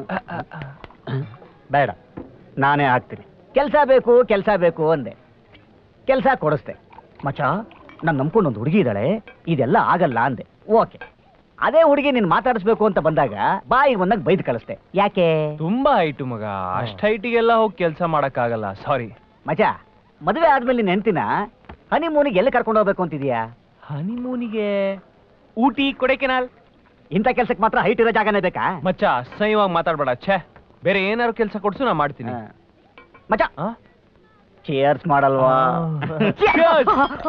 ಬೇಡ ನಾನೇ ಆಗ್ತೀನಿ ಕೆಲಸ ಬೇಕು ಕೆಲಸ ಬೇಕು ಅಂದೆ ಕೆಲಸ ಕೊಡಿಸ್ದೆ ಮಚ ನಾನು ನಂಬ್ಕೊಂಡು ಒಂದು ಹುಡುಗಿ ಇದ್ದಾಳೆ ಇದೆಲ್ಲ ಆಗಲ್ಲ ಅಂದೆ ಓಕೆ ಅದೇ ಹುಡುಗಿ ನೀನು ಮಾತಾಡಿಸ್ಬೇಕು ಅಂತ ಬಂದಾಗ ಬಾಯಿಗೆ ಬಂದಾಗ ಬೈದು ಕಳಿಸ್ದೆ ಯಾಕೆ ತುಂಬಾ ಹೈಟು ಮಗ ಅಷ್ಟ್ ಹೈಟಿಗೆಲ್ಲ ಹೋಗಿ ಕೆಲಸ ಮಾಡಕ್ಕಾಗಲ್ಲ ಸಾರಿ ಮಚ ಮದುವೆ ಆದ್ಮೇಲೆ ನಿನ್ನ ಹೆಂಡ್ತಿನ ಹನಿಮೂನಿಗೆ ಎಲ್ಲಿ ಕರ್ಕೊಂಡು ಹೋಗ್ಬೇಕು ಅಂತಿದ್ಯಾ ಹನಿಮೂನಿಗೆ ಊಟಿ ಕೊಡೆಕೆನಾಲ್ ಇಂಥ ಕೆಲ್ಸಕ್ಕೆ ಮಾತ್ರ ಹೈಟ್ ಇರೋ ಜಾಗನೇ ಬೇಕಾ ಮಚ್ಚ ಅಸಹ್ಯವಾಗಿ ಮಾತಾಡ್ಬೇಡ ಛೇ ಬೇರೆ ಏನಾದ್ರು ಕೆಲಸ ಕೊಡ್ಸು ನಾ ಮಾಡ್ತೀನಿ ಹಾ. ಮಚ ಆ? ಚೇರ್ಸ್ ಮಾಡಲ್ವಾ ಆ. Cheers.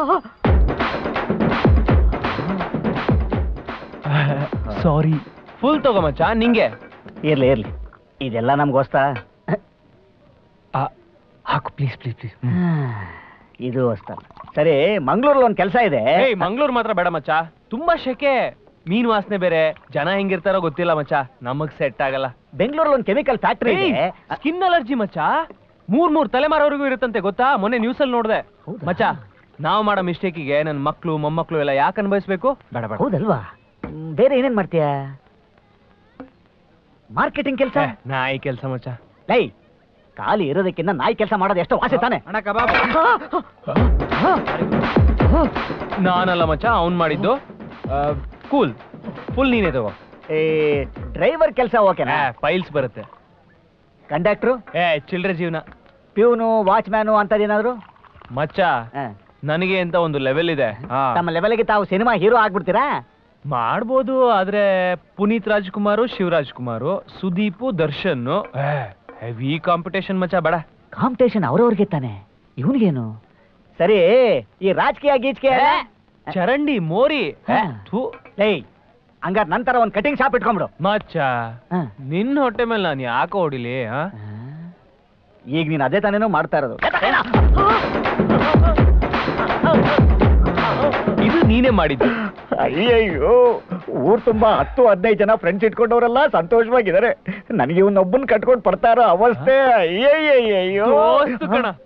ಸಾರಿ ಫುಲ್ ತಗೋ ಮಚ್ಚ ನಿಂಗೆ ಇರ್ಲಿ ಇರ್ಲಿ ಇದೆಲ್ಲ ನಮ್ಗೋಸ್ತಾ ಆ, ಹಾಕು ಪ್ಲೀಸ್ ಪ್ಲೀಸ್ ಪ್ಲೀಸ್ ಇದು ಅಷ್ಟಲ್ಲ ಸರಿ ಮಂಗ್ಳೂರಲ್ಲಿ ಒಂದು ಕೆಲಸ ಇದೆ ಏಯ್ ಮಂಗ್ಳೂರ್ ಮಾತ್ರ ಬೇಡ ಮಚ್ಚ ತುಂಬಾ ಶೆಕೆ ಮೀನ್ ವಾಸನೆ ಬೇರೆ ಜನ ಹೆಂಗಿರ್ತಾರೋ ಗೊತ್ತಿಲ್ಲ ಮಚ್ಚ ನಮಗ್ ಸೆಟ್ ಆಗಲ್ಲ ಬೆಂಗಳೂರಲ್ಲಿ ಒಂದು ಕೆಮಿಕಲ್ ಫ್ಯಾಕ್ಟ್ರಿ ಇದೆ ಸ್ಕಿನ್ ಅಲರ್ಜಿ ಮಚ್ಚ ಮೂರ್ ಮೂರ್ ತಲೆಮಾರವರೆಗೂ ಇರುತ್ತಂತೆ ಗೊತ್ತಾ ಮೊನ್ನೆ ನ್ಯೂಸ್ ಅಲ್ಲಿ ನೋಡ್ದೆ ಹೌದಾ? ಮಚ್ಚ ನಾವ್ ಮಾಡೋ ಮಿಸ್ಟೇಕಿಗೆ ನನ್ ಮಕ್ಳು ಮೊಮ್ಮಕ್ಳು ಎಲ್ಲ ಯಾಕೆ ಅನ್ಭವಿಸ್ಬೇಕು ಬೇಡ ಬೇಡ ಹೌದಲ್ವಾ ಹ್ಮ್, ಬೇರೆ ಏನೇನ್ ಮಾಡ್ತೀಯಾ ಮಾರ್ಕೆಟಿಂಗ್ ಕೆಲಸ ಏ, ನಾಯಿ ಕೆಲ್ಸ ಮಚ್ಚ ಲೈ ಖಾಲಿ ಇರೋದಕ್ಕಿಂತ ನಾಯಿ ಕೆಲಸ ಮಾಡೋದು ಎಷ್ಟು ವಾಸಿ ತಾನೆ ಅಣ್ಣ ಕಬಾಬ್ ನಾನಲ್ಲ ಮಚ್ಚ ಅವ್ನ್ ಮಾಡಿದ್ದು ಕೂಲ್ ಫುಲ್ ನೀನೇ ತಗೋ ಏ ಡ್ರೈವರ್ ಕೆಲಸ ಓಕೆನಾ ಫೈಲ್ಸ್ ಬರುತ್ತೆ ಕಂಡಕ್ಟ್ರು ಏ ಚಿಲ್ಡ್ರೆ ಜೀವನ ಪ್ಯೂನು ವಾಚ್ಮ್ಯಾನು ಅಂತದೇನಾದ್ರು ಮಚ್ಚ ನನಗೆ ಅಂತ ಒಂದು ಲೆವೆಲ್ ಇದೆ ಹಾ. ತಮ್ಮ ಲೆವೆಲ್ಗೆ ತಾವು ಸಿನಿಮಾ ಹೀರೋ ಆಗ್ಬಿಡ್ತೀರಾ ಮಾಡ್ಬೋದು ಆದ್ರೆ ಪುನೀತ್ ರಾಜ್ಕುಮಾರು ಶಿವರಾಜ್ ಕುಮಾರು ಸುದೀಪು ದರ್ಶನ್ ಹೆವಿ ಕಾಂಪಿಟೇಷನ್ ಮಚ್ಚ ಬೇಡ ಕಾಂಪಿಟೇಷನ್ ಅವ್ರವ್ರಿಗೆ ತಾನೆ ಇವನಿಗೇನು ಸರಿ ಈ ರಾಜಕೀಯ ಗೀಚಕೀಯ ಎಲ್ಲ? ಚರಂಡಿ ಮೋರಿ ಹಾ. ಥು, ಲೈ ಹಂಗಾರೆ ನಂತರ ಒಂದು ಕಟಿಂಗ್ ಶಾಪ್ ಇಟ್ಕೊಂಡ್ಬಿಡು ಮಚ್ಚ ಹಾ. ನಿನ್ನ ಹೊಟ್ಟೆ ಮೇಲೆ ನಾನು ಯಾಕೆ ಹೊಡಿಲಿ ಆ? ಈಗ ನೀನು ಅದೇ ತಾನೇನೋ ಮಾಡ್ತಾ ಇರೋದು ಇದು ನೀನೇ ಮಾಡಿದ್ದು ಅಯ್ಯಯ್ಯೋ ಊರ್ ತುಂಬಾ ಹತ್ತು ಹದಿನೈದು ಜನ ಫ್ರೆಂಡ್ಸ್ ಇಟ್ಕೊಂಡವರೆಲ್ಲ ಸಂತೋಷವಾಗಿದ್ದಾರೆ ನನಗೆ ಇವನೊಬ್ಬನ್ ಕಟ್ಕೊಂಡು ಪಡ್ತಾ ಇರೋ ಅವಸ್ಥೆ ಅಯ್ಯಯ್ಯಯ್ಯೋ ದೋಸ್ತು ಕಣ